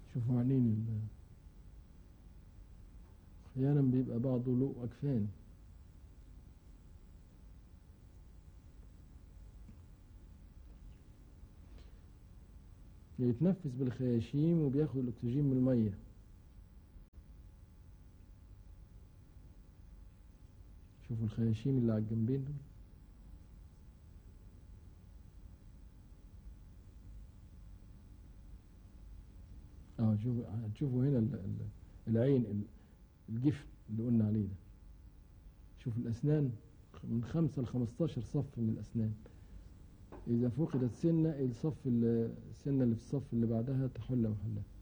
شوفوا عينين ال- احيانا بيبقى بعضه له اكفان يتنفس بالخياشيم وبياخد الاكسجين من الميه شوفوا الخياشيم اللي على الجنبين دول اه شوفوا هتشوفوا هنا ال- ال- العين ال- الجفن اللي قلنا عليه ده شوف الأسنان من خمسة لخمستاشر صف من الأسنان إذا فقدت سنة الصف ال- السنة اللي في الصف اللي بعدها تحل محلها